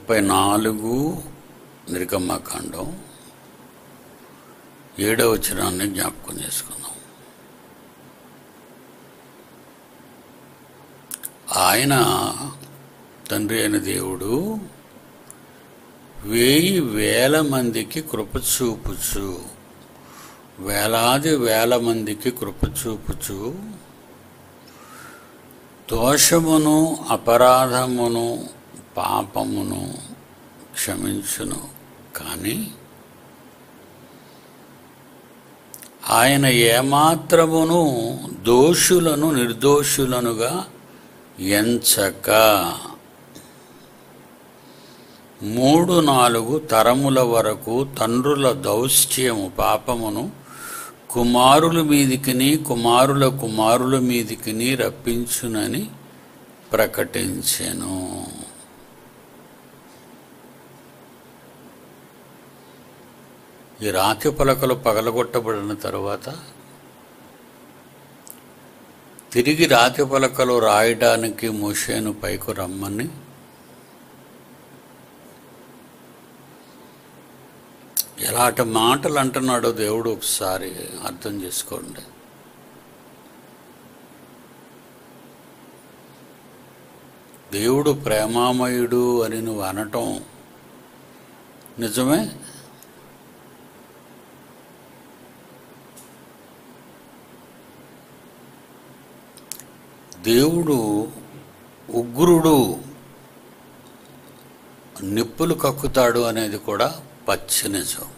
ముప్పై నాలుగు నిర్గమ్మకాండం ఏడవ వచనాన్ని జ్ఞాపకం చేసుకుందాం ఆయన తండ్రి అయిన దేవుడు వేయి వేల మందికి కృప చూపుచు వేలాది వేల మందికి కృప చూపుచు దోషమును అపరాధమును పాపమును క్షమించును కానీ ఆయన ఏమాత్రమును దోషులను నిర్దోషులనుగా ఎంచక మూడు నాలుగు తరముల వరకు తండ్రుల దౌష్ట్యము పాపమును కుమారుల మీదికిని కుమారుల కుమారుల మీదికిని రప్పించునని ప్రకటించెను ఈ రాతి పలకలు పగలగొట్టబడిన తరువాత తిరిగి రాతి పలకలు రాయడానికి మోషేను పైకు రమ్మని ఎలాంటి మాటలు అంటున్నాడో దేవుడు ఒకసారి అర్థం చేసుకోండి దేవుడు ప్రేమామయుడు అని నువ్వు అనటం నిజమే దేవుడు ఉగ్రుడు నిప్పులు కక్కుతాడు అనేది కూడా పచ్చి నిజం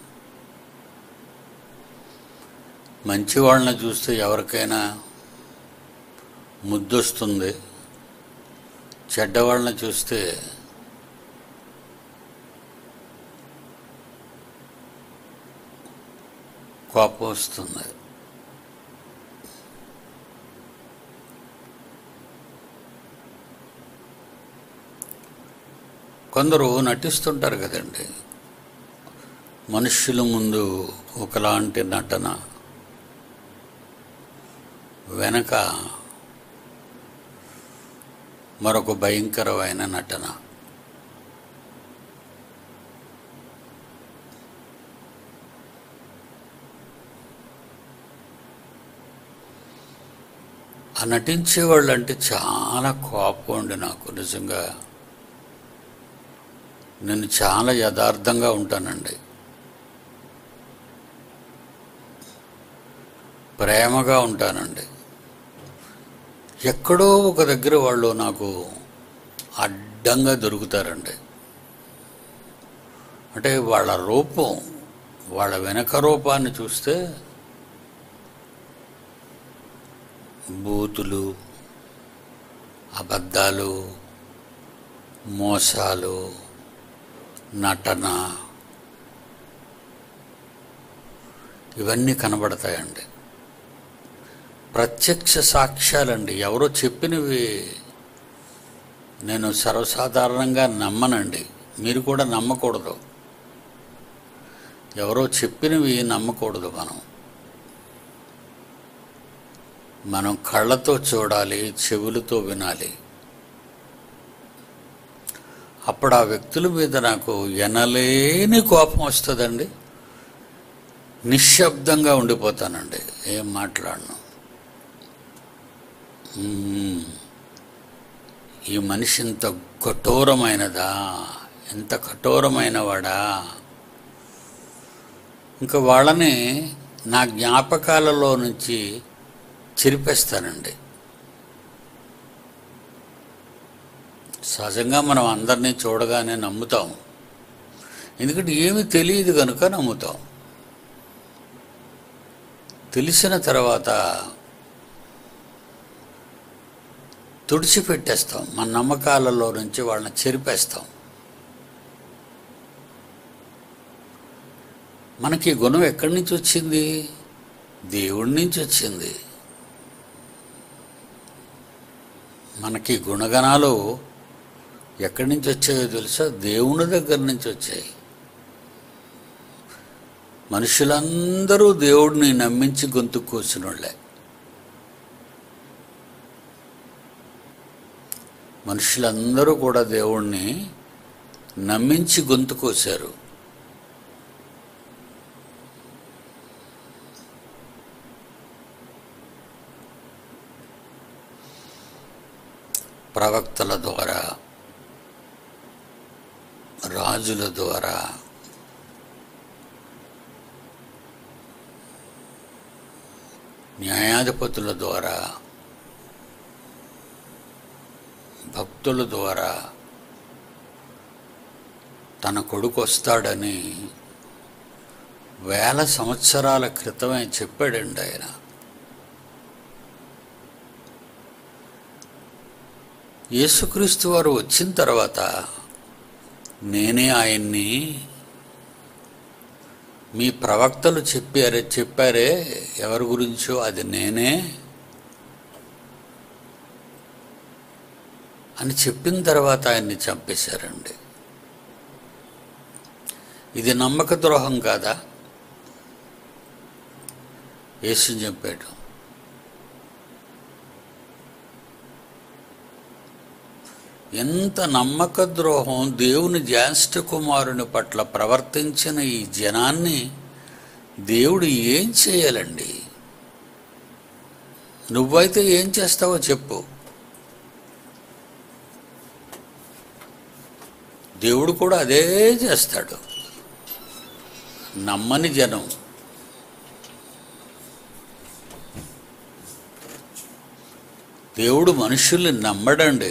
మంచి వాళ్ళని చూస్తే ఎవరికైనా ముద్దొస్తుంది చెడ్డవాళ్ళని చూస్తే కోపం వస్తుంది కొందరు నటిస్తుంటారు కదండి మనుష్యుల ముందు ఒకలాంటి నటన వెనక మరొక భయంకరమైన నటన ఆ నటించేవాళ్ళు అంటే చాలా కోపం ఉండి నాకు నిజంగా నేను చాలా యథార్థంగా ఉంటానండి ప్రేమగా ఉంటానండి ఎక్కడో ఒక దగ్గర వాళ్ళు నాకు అడ్డంగా దొరుకుతారండి అంటే వాళ్ళ రూపం వాళ్ళ వెనక రూపాన్ని చూస్తే బూతులు అబద్ధాలు మోసాలు నటన ఇవన్నీ కనబడతాయండి ప్రత్యక్ష సాక్ష్యాలండి ఎవరో చెప్పినవి నేను సర్వసాధారణంగా నమ్మనండి మీరు కూడా నమ్మకూడదు ఎవరో చెప్పినవి నమ్మకూడదు మనం మనం కళ్ళతో చూడాలి చెవులతో వినాలి అప్పుడు ఆ వ్యక్తుల మీద నాకు ఎనలేని కోపం వస్తుందండి నిశ్శబ్దంగా ఉండిపోతానండి ఏం మాట్లాడను మ్మ్. ఈ మనిషి ఇంత కఠోరమైనదా ఎంత కఠోరమైన వాడా ఇంకా వాళ్ళని నా జ్ఞాపకాలలో నుంచి చెరిపేస్తానండి సహజంగా మనం అందరినీ చూడగానే నమ్ముతాం ఎందుకంటే ఏమి తెలియదు కనుక నమ్ముతాం తెలిసిన తర్వాత తుడిచిపెట్టేస్తాం మన నమ్మకాలలో నుంచి వాళ్ళని చెరిపేస్తాం మనకి ఈ గుణం ఎక్కడి నుంచి వచ్చింది దేవుడి నుంచి వచ్చింది మనకి గుణగణాలు ఎక్కడి నుంచి వచ్చాయో తెలుసా దేవుని దగ్గర నుంచి వచ్చాయి మనుషులందరూ దేవుడిని నమ్మించి గొంతు కూర్చున్నోళ్ళే మనుషులందరూ కూడా దేవుణ్ణి నమ్మించి గొంతు కోశారు ప్రవక్తల ద్వారా రాజుల ద్వారా న్యాయాధిపతుల ద్వారా భక్తుల ద్వారా తన కొడుకు వస్తాడని వేల సంవత్సరాల క్రితమే చెప్పాడండి ఆయన యేసుక్రీస్తు వారు వచ్చిన తర్వాత నేనే ఆయన్ని మీ ప్రవక్తలు చెప్పారే చెప్పారే ఎవరి గురించో అది నేనే అని చెప్పిన తర్వాత ఆయన్ని చంపేశారండి ఇది నమ్మక ద్రోహం కాదా యేసు చెప్పాడు ఎంత నమ్మక ద్రోహం దేవుని జ్యేష్ఠ కుమారుని పట్ల ప్రవర్తించిన ఈ జనాన్ని దేవుడు ఏం చేయాలండి నువ్వైతే ఏం చేస్తావో చెప్పు దేవుడు కూడా అదే చేస్తాడు నమ్మని జనం దేవుడు మనుషుల్ని నమ్మడండి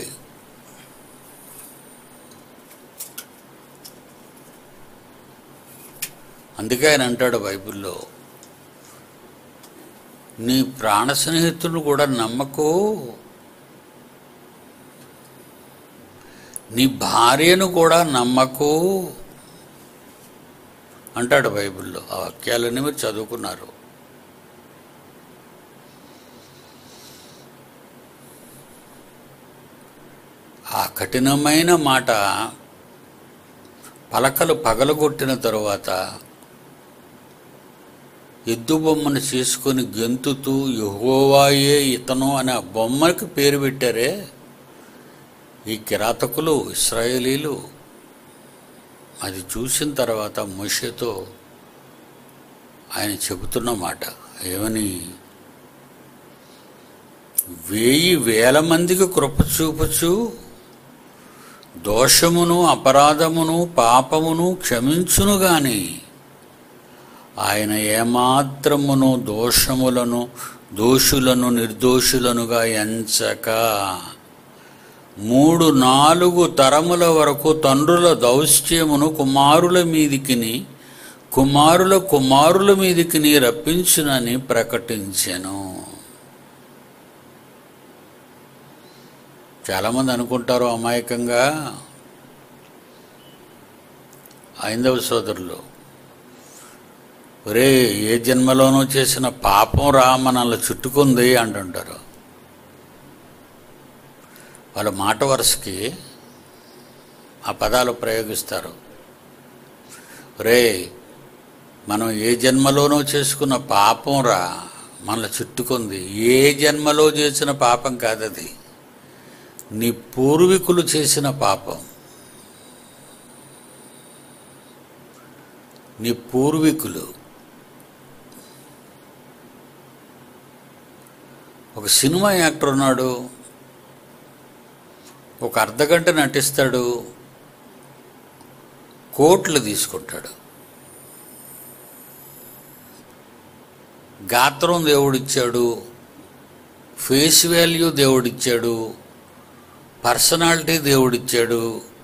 అందుకే ఆయన అంటాడు బైబిల్లో నీ ప్రాణ స్నేహితులను కూడా నమ్మకు నీ భార్యను కూడా నమ్మకు అంటాడు బైబిల్లో ఆ వాక్యాలన్నీ మీరు చదువుకున్నారు ఆ కఠినమైన మాట పలకలు పగలగొట్టిన తరువాత ఎద్దు బొమ్మను చేసుకొని గెంతుతూ యహోవాయే ఇతను అని ఆ బొమ్మకి పేరు పెట్టారే ఈ కిరాతకులు ఇస్రాయేలీలు అది చూసిన తర్వాత మోషేతో ఆయన చెబుతున్న మాట ఏమని వేయి వేల మందికి కృప చూపుచు దోషమును అపరాధమును పాపమును క్షమించును గాని ఆయన ఏమాత్రమును దోషములను దోషులను నిర్దోషులనుగా ఎంచక మూడు నాలుగు తరముల వరకు తండ్రుల దౌశ్యమును కుమారుల మీదికిని కుమారుల కుమారుల మీదికిని రప్పించునని ప్రకటించెను చాలామంది అనుకుంటారు అమాయకంగా ఐందవ సోదరులు ఒరే ఏ జన్మలోనూ చేసిన పాపం రా మనల్ని చుట్టుకుంది అంటుంటారు వాళ్ళ మాట వరుసకి ఆ పదాలు ప్రయోగిస్తారు రే మనం ఏ జన్మలోనూ చేసుకున్న పాపం రా మనల్ని చుట్టుకుంది ఏ జన్మలో చేసిన పాపం కాదది నీ పూర్వీకులు చేసిన పాపం నీ పూర్వీకులు ఒక సినిమా యాక్టర్ ఉన్నాడు ఒక అర్ధగంట నటిస్తాడు కోట్లు తీసుకుంటాడు గాత్రం దేవుడిచ్చాడు ఫేస్ వాల్యూ దేవుడిచ్చాడు పర్సనాలిటీ దేవుడిచ్చాడు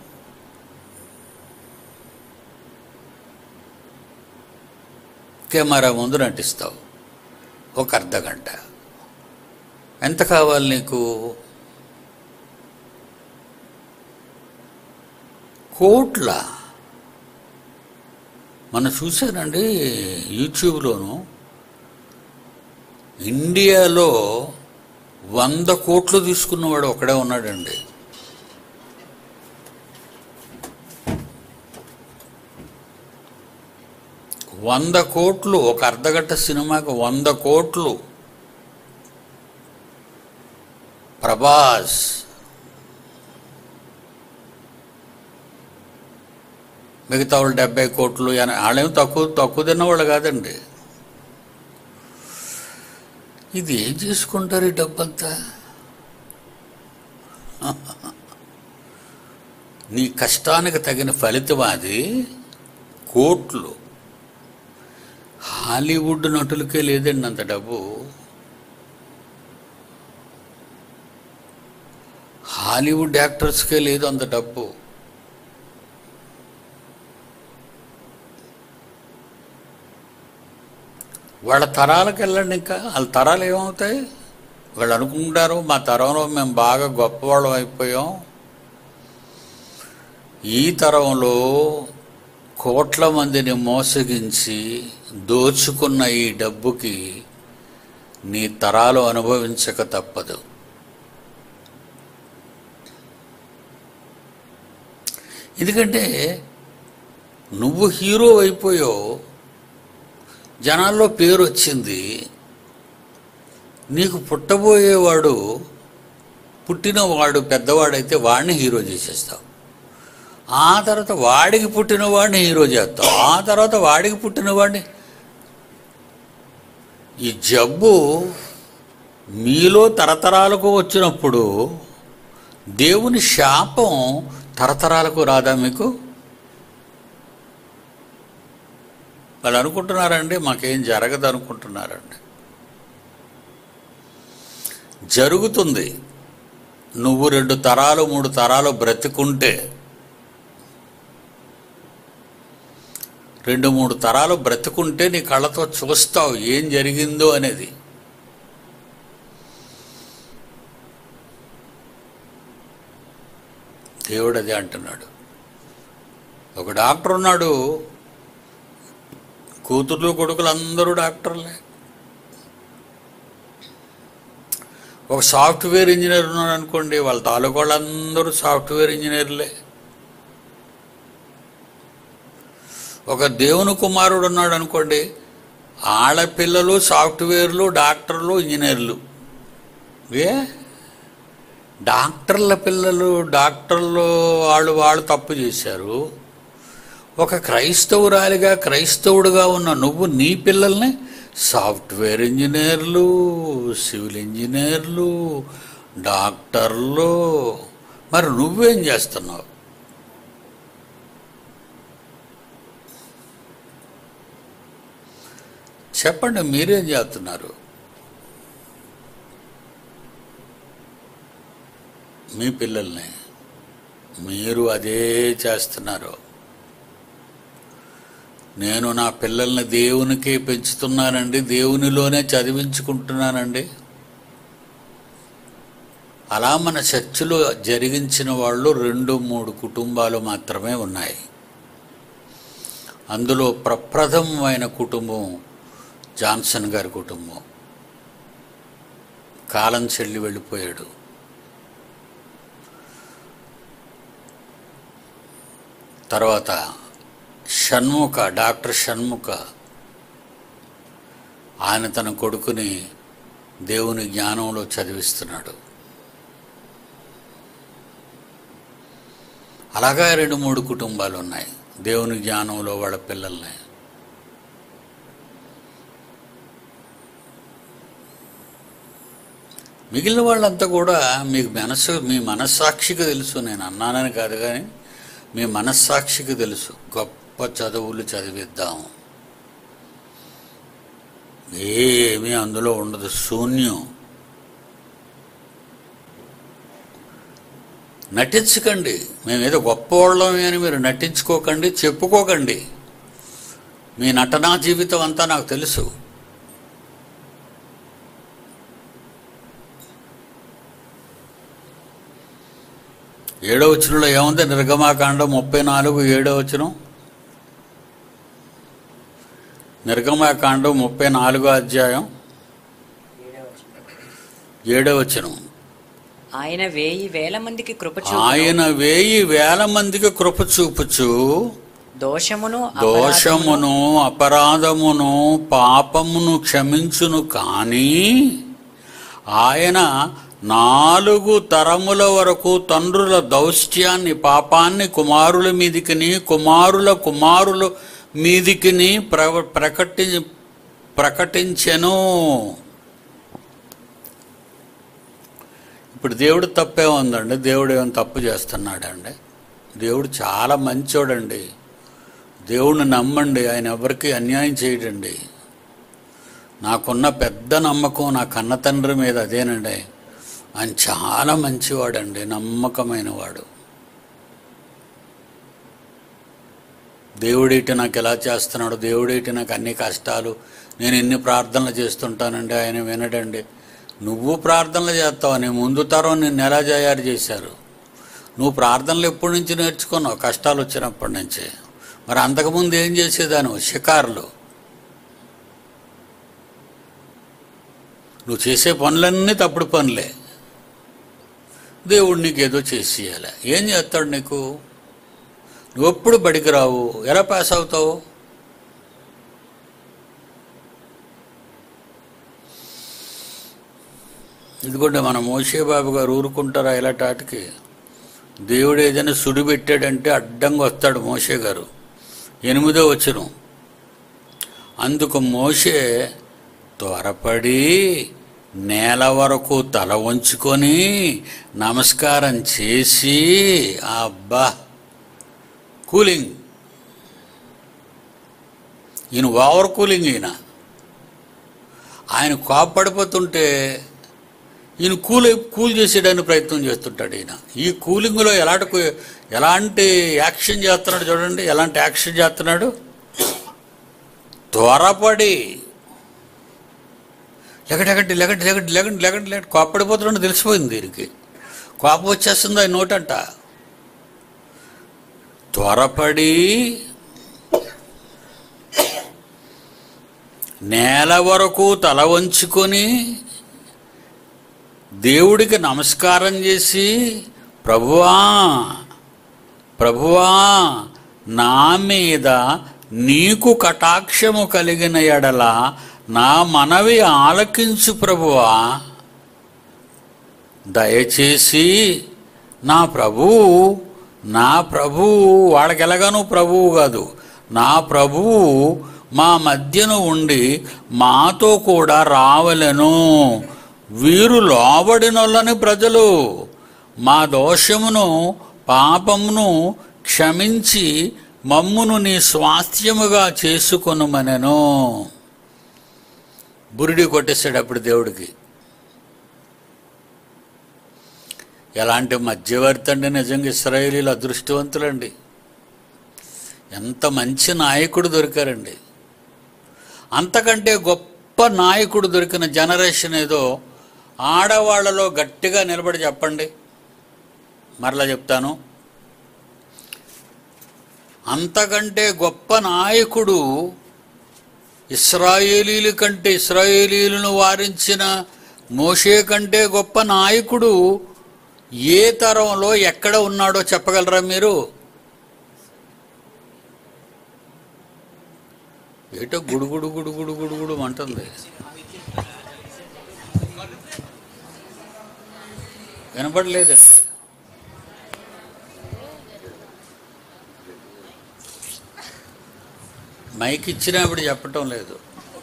కెమెరా ముందు నటిస్తావు ఒక అర్ధ గంట ఎంత కావాలి నీకు కోట్ల మనం చూశానండి యూట్యూబ్లోను ఇండియాలో వంద కోట్లు తీసుకున్నవాడు ఒకడే ఉన్నాడండి వంద కోట్లు ఒక అర్ధగంట సినిమాకి వంద కోట్లు ప్రభాస్ మిగతా వాళ్ళు డెబ్బై కోట్లు ఎన- వాళ్ళేం తక్కువ తక్కువ తిన్నవాళ్ళు కాదండి ఇది ఏం చేసుకుంటారు ఈ డబ్బంతా నీ కష్టానికి తగిన ఫలితం అది కోట్లు హాలీవుడ్ నటులకే లేదండి అంత డబ్బు హాలీవుడ్ యాక్టర్స్కే లేదు అంత డబ్బు వాళ్ళ తరాలకు వెళ్ళండి ఇంకా వాళ్ళ తరాలు ఏమవుతాయి వాళ్ళు అనుకుంటారు మా తరంలో మేము బాగా గొప్పవాళ్ళం అయిపోయాం ఈ తరంలో కోట్ల మందిని మోసగించి దోచుకున్న ఈ డబ్బుకి నీ తరాలు అనుభవించక తప్పదు ఎందుకంటే నువ్వు హీరో అయిపోయావు జనాల్లో పేరు వచ్చింది నీకు పుట్టబోయేవాడు పుట్టినవాడు పెద్దవాడైతే వాడిని హీరో చేసేస్తావు ఆ తర్వాత వాడికి పుట్టినవాడిని హీరో చేస్తావు ఆ తర్వాత వాడికి పుట్టినవాడిని ఈ జబ్బు మీలో తరతరాలకు వచ్చినప్పుడు దేవుని శాపం తరతరాలకు రాదా మీకు వాళ్ళు అనుకుంటున్నారండి మాకేం జరగదు అనుకుంటున్నారండి జరుగుతుంది నువ్వు రెండు తరాలు మూడు తరాలు బ్రతికుంటే రెండు మూడు తరాలు బ్రతికుంటే నీ కళ్ళతో చూస్తావు ఏం జరిగిందో అనేది దేవుడు అదే అంటున్నాడు ఒక డాక్టర్ ఉన్నాడు కూతుర్లు కొడుకులు అందరూ డాక్టర్లే ఒక సాఫ్ట్వేర్ ఇంజనీర్ ఉన్నాడు అనుకోండి వాళ్ళ తాలూకు వాళ్ళందరూ సాఫ్ట్వేర్ ఇంజనీర్లే ఒక దేవుని కుమారుడు ఉన్నాడు అనుకోండి ఆడపిల్లలు సాఫ్ట్వేర్లు డాక్టర్లు ఇంజనీర్లు ఏ డాక్టర్ల పిల్లలు డాక్టర్లు వాళ్ళు వాళ్ళు తప్పు చేశారు ఒక క్రైస్తవురాలిగా క్రైస్తవుడుగా ఉన్న నువ్వు నీ పిల్లల్ని సాఫ్ట్వేర్ ఇంజనీర్లు సివిల్ ఇంజనీర్లు డాక్టర్లు మరి నువ్వేం చేస్తున్నావు చెప్పండి మీరేం చేస్తున్నారు మీ పిల్లల్ని మీరు అదే చేస్తున్నారు నేను నా పిల్లల్ని దేవునికే పెంచుతున్నానండి దేవునిలోనే చదివించుకుంటున్నానండి అలా మన చర్చిలో జరిగించిన వాళ్ళు రెండు మూడు కుటుంబాలు మాత్రమే ఉన్నాయి అందులో ప్రప్రథమమైన కుటుంబం జాన్సన్ గారి కుటుంబం కాలం చెల్లి వెళ్ళిపోయాడు తర్వాత షణ్ముఖ డాక్టర్ షణ్ముఖ ఆయన తన కొడుకుని దేవుని జ్ఞానంలో చదివిస్తున్నాడు అలాగా రెండు మూడు కుటుంబాలు ఉన్నాయి దేవుని జ్ఞానంలో వాళ్ళ పిల్లల్ని మిగిలిన వాళ్ళంతా కూడా మీకు మనసు మీ మనస్సాక్షికి తెలుసు నేను అన్నానని కాదు కానీ మీ మనస్సాక్షికి తెలుసు గొప్ప చదువులు చదివిద్దాం ఏమీ అందులో ఉండదు శూన్యం నటించకండి మేమేదో గొప్పవాళ్ళమే అని మీరు నటించుకోకండి చెప్పుకోకండి మీ నటనా జీవితం అంతా నాకు తెలుసు ఏడో వచనంలో ఏముంది నిర్గమాకాండం ముప్పై నాలుగు ఏడో వచనం నిర్గమాకాండం ముప్పై నాలుగో అధ్యాయం ఏడో వచనం ఆయన వేయి వేల మందికి కృప ఆయన వేయి వేల మందికి కృప చూపుచు దోషమును దోషమును అపరాధమును పాపమును క్షమించును కానీ ఆయన నాలుగు తరముల వరకు తండ్రుల దౌష్ట్యాన్ని పాపాన్ని కుమారుల మీదికిని కుమారుల కుమారుల మీదికిని ప్ర ప్రకటి ప్రకటించెను ఇప్పుడు దేవుడు తప్పే ఉందండి దేవుడు ఏమైనా తప్పు చేస్తున్నాడండి దేవుడు చాలా మంచోడండి దేవుణ్ణి నమ్మండి ఆయన ఎవరికి అన్యాయం చేయడండి నాకున్న పెద్ద నమ్మకం నా కన్న తండ్రి మీద అదేనండి ఆయన చాలా మంచివాడండి నమ్మకమైన వాడు దేవుడేటి నాకు ఎలా చేస్తున్నాడు దేవుడేటి నాకు అన్ని కష్టాలు నేను ఎన్ని ప్రార్థనలు చేస్తుంటానండి ఆయన వినడండి నువ్వు ప్రార్థనలు చేస్తావు నీ ముందు తరం నిన్ను ఎలా తయారు చేశారు నువ్వు ప్రార్థనలు ఎప్పటి నుంచి నేర్చుకున్నావు కష్టాలు వచ్చినప్పటి నుంచి మరి అంతకుముందు ఏం చేసేదాను షికారులు నువ్వు చేసే పనులన్నీ తప్పుడు పనులే దేవుడు నీకు ఏదో చేసి ఇవ్వాలి ఏం చేస్తాడు నీకు నువ్వు ఎప్పుడు బడికి రావు ఎలా పాస్ అవుతావు ఇదిగోండి మన మోషేబాబు గారు ఊరుకుంటారా ఇలాంటాటికి దేవుడు ఏదైనా సుడి పెట్టాడంటే అడ్డంగా వస్తాడు మోషే గారు ఎనిమిదో వచ్చును అందుకు మోషే త్వరపడి నేల వరకు తల వంచుకొని నమస్కారం చేసి అబ్బా కూలింగ్ ఈయన ఓవర్ కూలింగ్ ఈయన ఆయన కోప్పడిపోతుంటే ఈయన కూల్ కూల్ చేసేయడానికి ప్రయత్నం చేస్తుంటాడు ఈయన ఈ కూలింగ్లో ఎలాంటి కు- ఎలాంటి యాక్షన్ చేస్తున్నాడు చూడండి ఎలాంటి యాక్షన్ చేస్తున్నాడు త్వరపడి లెగటెగండి లెగండి లెగండి లెగండి లెగండి లెగండి కోప్పడిపోతున్నాడు తెలిసిపోయింది దీనికి కోపం వచ్చేస్తుంది ఆయన నోటంట త్వరపడి నేల వరకు తల వంచుకొని దేవుడికి నమస్కారం చేసి ప్రభువా ప్రభువా నా మీద నీకు కటాక్షము కలిగిన ఎడల నా మనవి ఆలకించు ప్రభువా దయచేసి నా ప్రభువు నా ప్రభువు వాళ్ళకి ఎలాగానూ ప్రభువు కాదు నా ప్రభువు మా మధ్యన ఉండి మాతో కూడా రావలెను వీరు లోబడినొల్లని ప్రజలు మా దోషమును పాపమును క్షమించి మమ్మును నీ స్వాస్థ్యముగా చేసుకొనుమనెను బురిడి కొట్టేశాడు అప్పుడు దేవుడికి ఎలాంటి మధ్యవర్తి అండి నిజంగా ఇస్రాయేలీలు అదృష్టవంతులండి ఎంత మంచి నాయకుడు దొరికారండి అంతకంటే గొప్ప నాయకుడు దొరికిన జనరేషన్ ఏదో ఆడవాళ్ళలో గట్టిగా నిలబడి చెప్పండి మరలా చెప్తాను అంతకంటే గొప్ప నాయకుడు ఇస్రాయేలీల కంటే ఇస్రాయేలీలను వారించిన మోషే కంటే గొప్ప నాయకుడు ఏ తరంలో ఎక్కడ ఉన్నాడో చెప్పగలరా మీరు ఏటో గుడుగుడు గుడుగుడు గుడుగుడు అంటుంది వినపడలేదు మైక్ ఇచ్చినప్పుడు చెప్పటం లేదు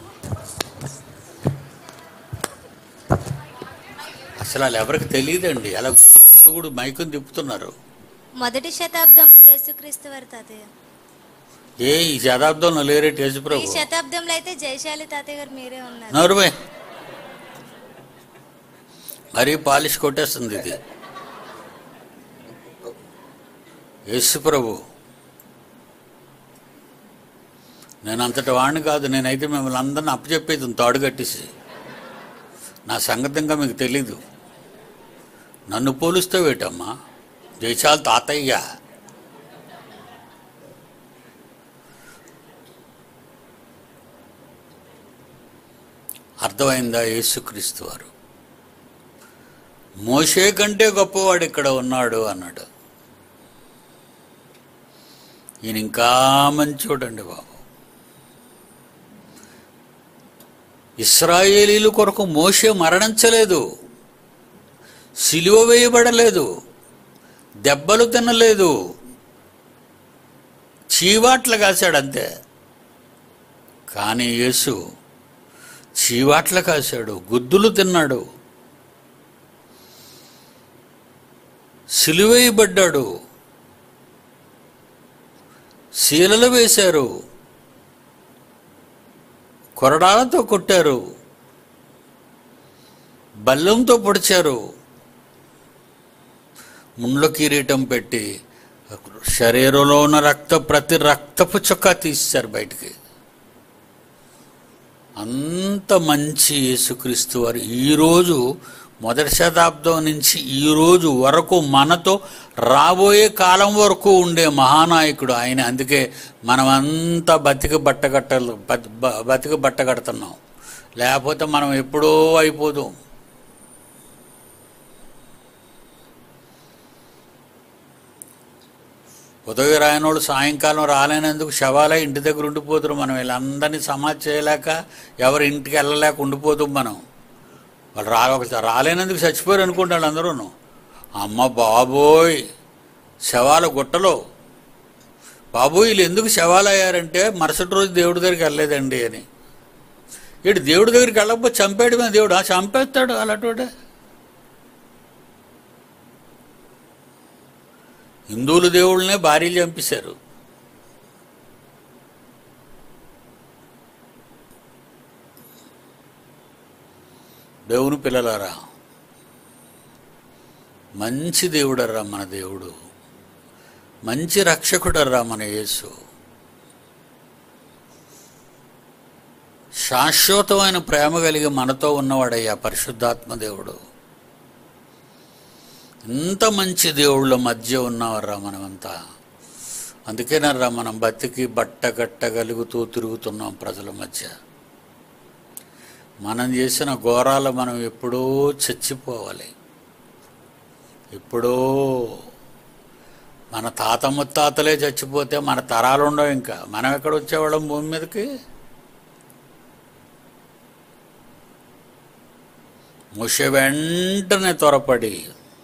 అసలు వాళ్ళు ఎవరికి తెలియదండి అలా గుడుగుడు మైకుని తిప్పుతున్నారు మొదటి శతాబ్దంలో యేసుక్రీస్తు వారి తాతయ్య ఏ ఈ శతాబ్దంలో లేరేటి ఈ యేసుప్రభు శతాబ్దంలో అయితే జయశాలి తాతయ్య గారు మీరే ఉన్నారు నోరుమే మరీ పాలిష్ కొట్టేస్తుంది ఇది యేసు ప్రభు నేను అంతటి వాడిని కాదు నేనైతే మిమ్మల్ని అందరిని అప్పచెప్పేది తాడు కట్టేసి నా సంగతి ఇంకా మీకు తెలీదు నన్ను పోలుస్తావేటమ్మా జయశాల్ తాతయ్య అర్థమైందా యేసుక్రీస్తు వారు మోషే కంటే గొప్పవాడు ఇక్కడ ఉన్నాడు అన్నాడు ఈయన ఇంకా మంచోడండి బాబు ఇస్రాయేలీల కొరకు మోషే మరణించలేదు సిలువ వేయబడలేదు దెబ్బలు తినలేదు చీవాట్లు కాశాడు అంతే కానీ యేసు చీవాట్లు కాశాడు గుద్దులు తిన్నాడు సిలువేయబడ్డాడు శీలలు వేశారు కొరడాలతో కొట్టారు బల్లంతో పొడిచారు ముండ్ల కిరీటం పెట్టి శరీరంలో ఉన్న రక్త ప్రతి రక్తపు చొక్కా తీశారు బయటికి అంత మంచి యేసుక్రీస్తు వారు ఈరోజు మొదటి శతాబ్దం నుంచి ఈ రోజు వరకు మనతో రాబోయే కాలం వరకు ఉండే మహానాయకుడు ఆయన అందుకే మనమంతా బతికి బట్టగట్ట బతికి బట్ట కడుతున్నాం లేకపోతే మనం ఎప్పుడో అయిపోదాం ఉదయం రాయనోడు సాయంకాలం రాలేనందుకు శవాలే ఇంటి దగ్గర ఉండిపోతారు మనం వీళ్ళందరినీ సమాధి చేయలేక ఎవరి ఇంటికి వెళ్ళలేక ఉండిపోతాం మనం వాళ్ళు రా ఒక రాలేనందుకు చచ్చిపోయారు అనుకుంటే వాళ్ళందరూ అమ్మ బాబోయ్ శవాల గుట్టలో బాబోయ్ వీళ్ళు ఎందుకు శవాలు అయ్యారంటే మరుసటి రోజు దేవుడి దగ్గరికి వెళ్ళలేదండి అని ఇటు దేవుడి దగ్గరికి వెళ్ళకపోతే చంపేయడమే దేవుడు ఆ చంపేస్తాడు అలాంటి హిందువులు దేవుళ్ళనే భార్యలు చంపేశారు దేవుని పిల్లలారా మంచి దేవుడర్రా మన దేవుడు మంచి రక్షకుడర్రా మన యేసు శాశ్వతమైన ప్రేమ కలిగి మనతో ఉన్నవాడయ్యా పరిశుద్ధాత్మ దేవుడు ఇంత మంచి దేవుళ్ళ మధ్య ఉన్నవర్రా మనమంతా అందుకేనర్రా మనం బతికి బట్ట కట్టగలుగుతూ తిరుగుతున్నాం ప్రజల మధ్య మనం చేసిన ఘోరాలు మనం ఎప్పుడో చచ్చిపోవాలి ఎప్పుడో మన తాత ముత్తాతలే చచ్చిపోతే మన తరాలు ఉండవు ఇంకా మనం ఎక్కడ వచ్చేవాళ్ళం భూమి మీదకి ముష వెంటనే త్వరపడి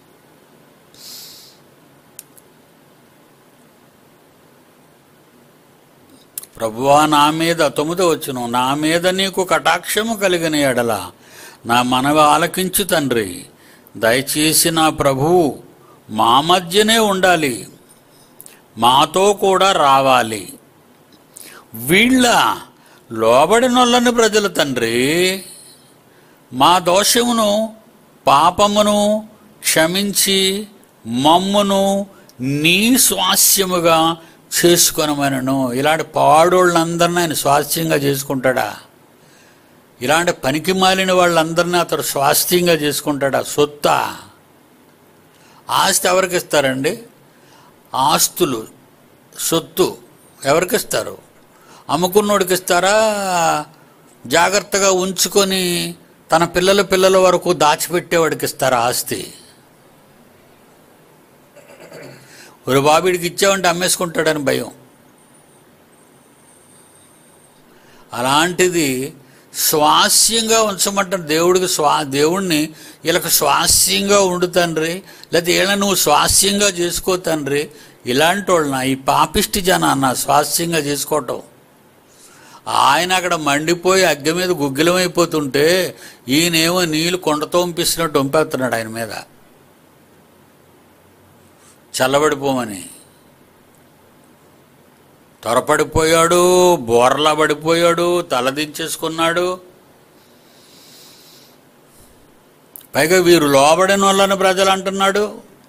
ప్రభువా నా మీద తొమ్మిది వచ్చును నా మీద నీకు కటాక్షము కలిగిన ఎడల నా మనవి ఆలకించు తండ్రి దయచేసి నా ప్రభువు మా మధ్యనే ఉండాలి మాతో కూడా రావాలి వీళ్ళ లోబడినొల్లని ప్రజలు తండ్రి మా దోషమును పాపమును క్షమించి మమ్మును నీ స్వాస్యముగా చేసుకొనమనను ఇలాంటి పాడోళ్ళందరినీ ఆయన స్వాస్థ్యంగా చేసుకుంటాడా ఇలాంటి పనికి మాలిన వాళ్ళందరినీ అతడు స్వాస్థ్యంగా చేసుకుంటాడా సొత్త ఆస్తి ఎవరికి ఇస్తారండి ఆస్తులు సొత్తు ఎవరికి ఇస్తారు అమ్ముకున్నోడికి ఇస్తారా జాగ్రత్తగా ఉంచుకొని తన పిల్లల పిల్లల వరకు దాచిపెట్టేవాడికి ఇస్తారా ఆస్తి ఒక బాబీడికి ఇచ్చావంటే అమ్మేసుకుంటాడని భయం అలాంటిది స్వాస్యంగా ఉంచమంటారు దేవుడికి స్వా దేవుణ్ణి వీళ్ళకి స్వాస్యంగా ఉండు తండ్రి లేకపోతే వీళ్ళ నువ్వు స్వాస్యంగా చేసుకో తండ్రి ఇలాంటి వాళ్ళన ఈ పాపిష్టి జనాన్న స్వాస్యంగా చేసుకోవటం ఆయన అక్కడ మండిపోయి అగ్గ మీద గుగ్గిలమైపోతుంటే ఈయనేమో నీళ్ళు కొండతో పంపిస్తున్నట్టు పంపేస్తున్నాడు ఆయన మీద చల్లబడిపోమని త్వరపడిపోయాడు బోర్లా పడిపోయాడు తలదించేసుకున్నాడు పైగా వీరు లోబడిన వాళ్ళని ప్రజలు అంటున్నాడు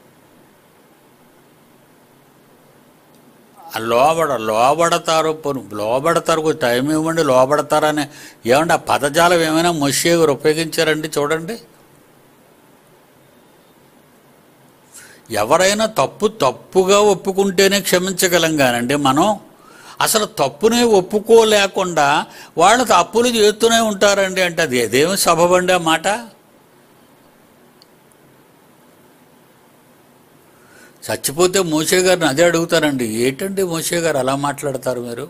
ఆ లోబడ లోబడతారు పోను లోబడతారు కొంచెం టైం ఇవ్వండి లోబడతారని ఏమంటే ఆ పదజాలం ఏమైనా మొషే గారు ఉపయోగించారండి చూడండి ఎవరైనా తప్పు తప్పుగా ఒప్పుకుంటేనే క్షమించగలం కానండి మనం అసలు తప్పునే ఒప్పుకోలేకుండా వాళ్ళు తప్పులు చేస్తూనే ఉంటారండి అంటే అది ఏదేమి సబబండి ఆ మాట చచ్చిపోతే మోషే గారిని అదే అడుగుతారండి ఏంటండి మోషే గారు అలా మాట్లాడతారు మీరు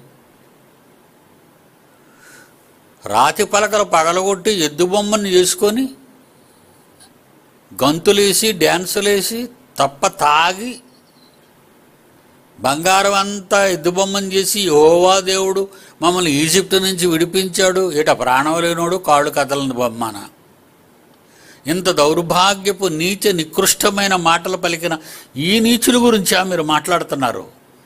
రాతి పలకలు పగలగొట్టి ఎద్దు బొమ్మని చేసుకొని గంతులేసి డ్యాన్సులేసి తప్ప తాగి బంగారం అంతా ఎద్దుబొమ్మని చేసి యెహోవా దేవుడు మమ్మల్ని ఈజిప్ట్ నుంచి విడిపించాడు ఇట ప్రాణం లేనోడు కాళ్ళు కదలని బొమ్మన ఇంత దౌర్భాగ్యపు నీచ నికృష్టమైన మాటలు పలికిన ఈ నీచుల గురించా మీరు మాట్లాడుతున్నారు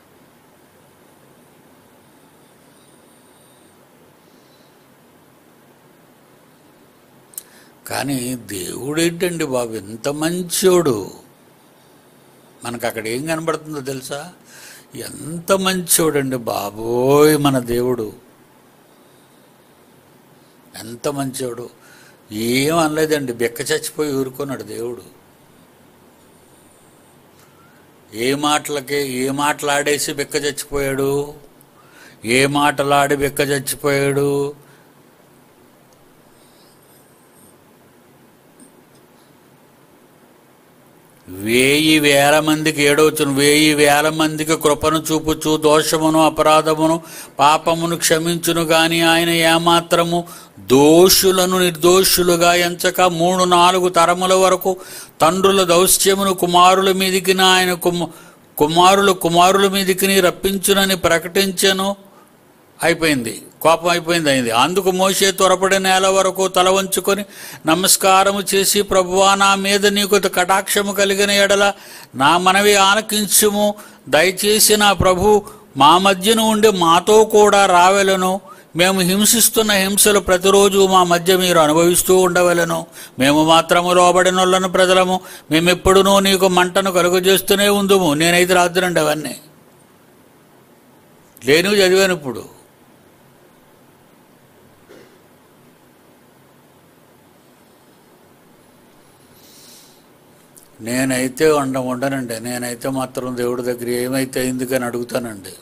కానీ దేవుడు ఏంటండి బాబు ఎంత మంచోడు మనకు అక్కడ ఏం కనబడుతుందో తెలుసా ఎంత మంచోడండి బాబోయ్ మన దేవుడు ఎంత మంచోడు ఏం అనలేదండి బెక్క చచ్చిపోయి ఊరుకున్నాడు దేవుడు ఏ మాటలకే ఏ మాటలాడేసి బెక్క చచ్చిపోయాడు ఏ మాటలాడి బెక్క చచ్చిపోయాడు వేయి వేల మందికి ఏడవచ్చును వేయి వేల మందికి కృపను చూపుచు దోషమును అపరాధమును పాపమును క్షమించును గాని ఆయన ఏమాత్రము దోషులను నిర్దోషులుగా ఎంచక మూడు నాలుగు తరముల వరకు తండ్రుల దౌశ్యమును కుమారుల మీదికి ఆయన కుమ కుమారులు కుమారుల మీదికి రప్పించునని ప్రకటించెను అయిపోయింది కోపం అయిపోయింది అయింది అందుకు మోసే త్వరపడి నేల వరకు తల వంచుకొని నమస్కారము చేసి ప్రభువా నా మీద నీకు కటాక్షము కలిగిన ఎడల నా మనవి ఆలకించుము దయచేసి నా ప్రభు మా మధ్యన ఉండి మాతో కూడా రావెలను మేము హింసిస్తున్న హింసలు ప్రతిరోజు మా మధ్య మీరు అనుభవిస్తూ ఉండవలను మేము మాత్రము లోబడినోళ్ళను ప్రజలము మేమెప్పుడునూ నీకు మంటను కలుగజేస్తూనే ఉందుము నేనైతే రాద్దునండి అవన్నీ లేనివి చదివాను ఇప్పుడు నేనైతే వండ ఉండనండి నేనైతే మాత్రం దేవుడి దగ్గర ఏమైతే ఎందుకని అడుగుతానండి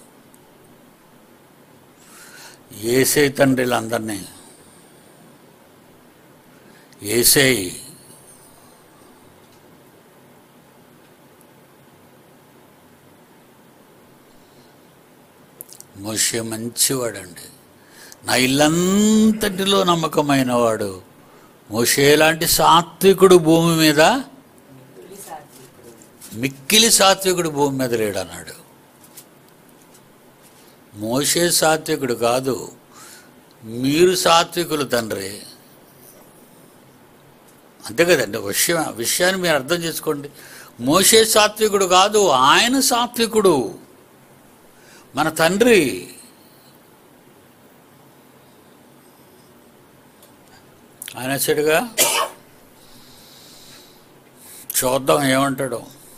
ఏసై తండ్రిలు అందరినీ ఏసై మోషే మంచివాడండి నా ఇల్లంతటిలో నమ్మకమైన వాడు మోషే లాంటి సాత్వికుడు భూమి మీద మిక్కిలి సాత్వికుడు భూమి మీద లేడన్నాడు మోషే సాత్వికుడు కాదు మీరు సాత్వికులు తండ్రి అంతే కదండి విషయం విషయాన్ని మీరు అర్థం చేసుకోండి మోషే సాత్వికుడు కాదు ఆయన సాత్వికుడు మన తండ్రి ఆయన చెడుగా చూద్దాం ఏమంటాడు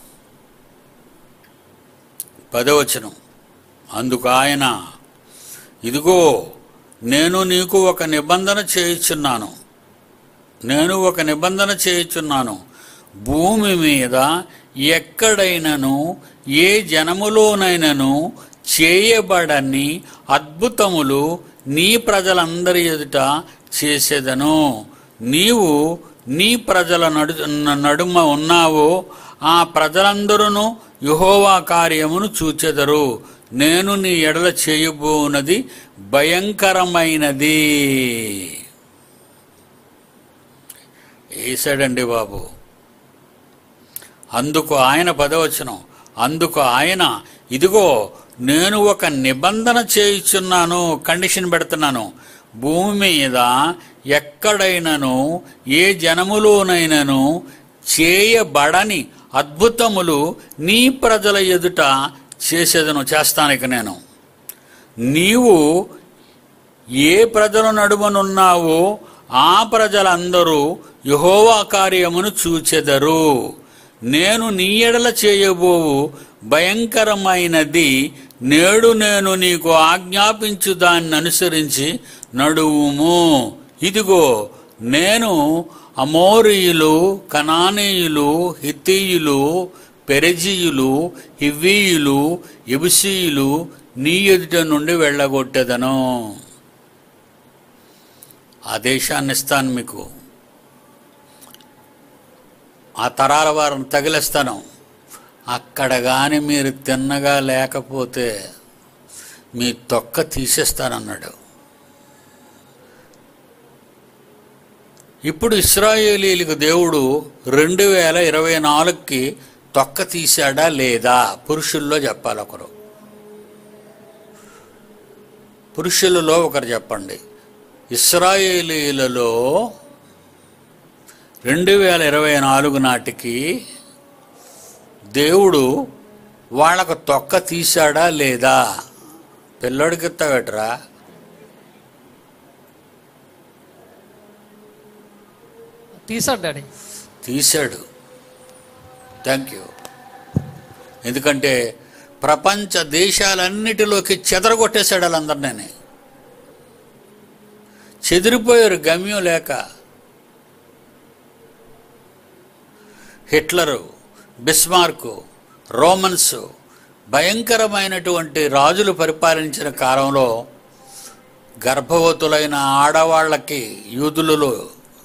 పదవచనం అందుకు ఆయన ఇదిగో నేను నీకు ఒక నిబంధన చేయుచున్నాను నేను ఒక నిబంధన చేయుచున్నాను భూమి మీద ఎక్కడైనను ఏ జనములోనైనను చేయబడని అద్భుతములు నీ ప్రజలందరి ఎదుట చేసేదను నీవు నీ ప్రజల నడు నడుమ ఉన్నావో ఆ ప్రజలందరూ యహోవా కార్యమును చూచెదరు నేను నీ ఎడల చేయబోనది భయంకరమైనది వేసాడండి బాబు అందుకు ఆయన పదవచనం అందుకు ఆయన ఇదిగో నేను ఒక నిబంధన చేయుచున్నాను కండిషన్ పెడుతున్నాను భూమి మీద ఎక్కడైనను ఏ జనములోనైనను చేయబడని అద్భుతములు నీ ప్రజల ఎదుట చేసేదను చేస్తానిక నేను నీవు ఏ ప్రజల నడుమనున్నావో ఆ ప్రజలందరూ యహోవా కార్యమును చూచెదరు నేను నీ ఎడల చేయబోవు భయంకరమైనది నేడు నేను నీకు ఆజ్ఞాపించు దాన్ని అనుసరించి నడువుము ఇదిగో నేను అమోరీయులు కనానీయులు హిత్తీయులు పెరజీయులు హివ్వీయులు ఎబుసీయులు నీ ఎదుట నుండి వెళ్ళగొట్టేదను ఆ దేశాన్ని ఇస్తాను మీకు ఆ తరాల వారిని తగిలిస్తాను అక్కడ కానీ మీరు తిన్నగా లేకపోతే మీ తొక్క తీసేస్తానన్నాడు ఇప్పుడు ఇస్రాయేలీలకు దేవుడు రెండు వేల ఇరవై నాలుగుకి తొక్క తీశాడా లేదా పురుషుల్లో చెప్పాలి ఒకరు పురుషులలో ఒకరు చెప్పండి ఇస్రాయేలీలలో రెండు వేల ఇరవై నాలుగు నాటికి దేవుడు వాళ్ళకు తొక్క తీశాడా లేదా పిల్లడికి ఎత్తగట్రా తీసాడు డాడీ తీశాడు థ్యాంక్ యూ ఎందుకంటే ప్రపంచ దేశాలన్నిటిలోకి చెదరగొట్టేశాడు వాళ్ళందరినీ చెదిరిపోయారు గమ్యం లేక హిట్లరు బిస్మార్కు రోమన్స్ భయంకరమైనటువంటి రాజులు పరిపాలించిన కాలంలో గర్భవతులైన ఆడవాళ్ళకి యూదులలో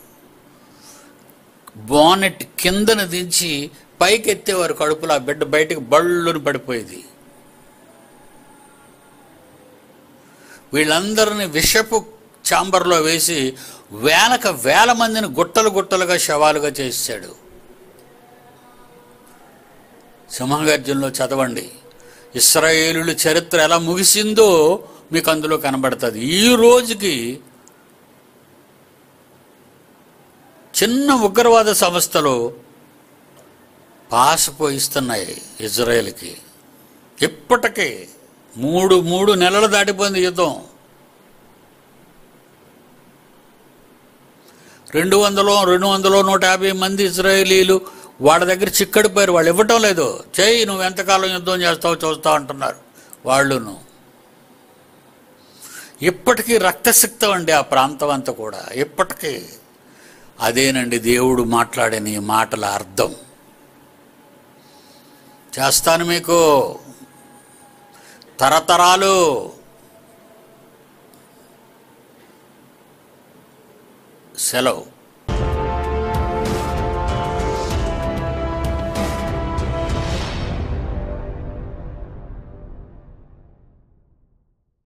బోనెట్ కిందన దించి పైకి ఎత్తేవారు కడుపులో ఆ బిడ్డ బయటకు బళ్ళుని పడిపోయేది వీళ్ళందరినీ విషపు చాంబర్లో వేసి వేలక వేల మందిని గుట్టలు గుట్టలుగా శవాలుగా చేశాడు సింహగర్జంలో చదవండి ఇస్రాయేలుల చరిత్ర ఎలా ముగిసిందో మీకు అందులో కనబడుతుంది ఈ రోజుకి చిన్న ఉగ్రవాద సంస్థలు పాస్ పోయిస్తున్నాయి ఇజ్రాయెల్కి ఇప్పటికే మూడు మూడు నెలలు దాటిపోయింది యుద్ధం రెండు వందలు రెండు వందలు నూట యాభై మంది ఇజ్రాయేలీలు వాళ్ళ దగ్గర చిక్కడిపోయారు వాళ్ళు ఇవ్వటం లేదు చేయి నువ్వు ఎంతకాలం యుద్ధం చేస్తావు చూస్తావు అంటున్నారు వాళ్ళును ఇప్పటికీ రక్తసిక్తం అండి ఆ ప్రాంతం అంతా కూడా ఇప్పటికీ అదేనండి దేవుడు మాట్లాడిన ఈ మాటల అర్థం చేస్తాను మీకు తరతరాలు సెలవు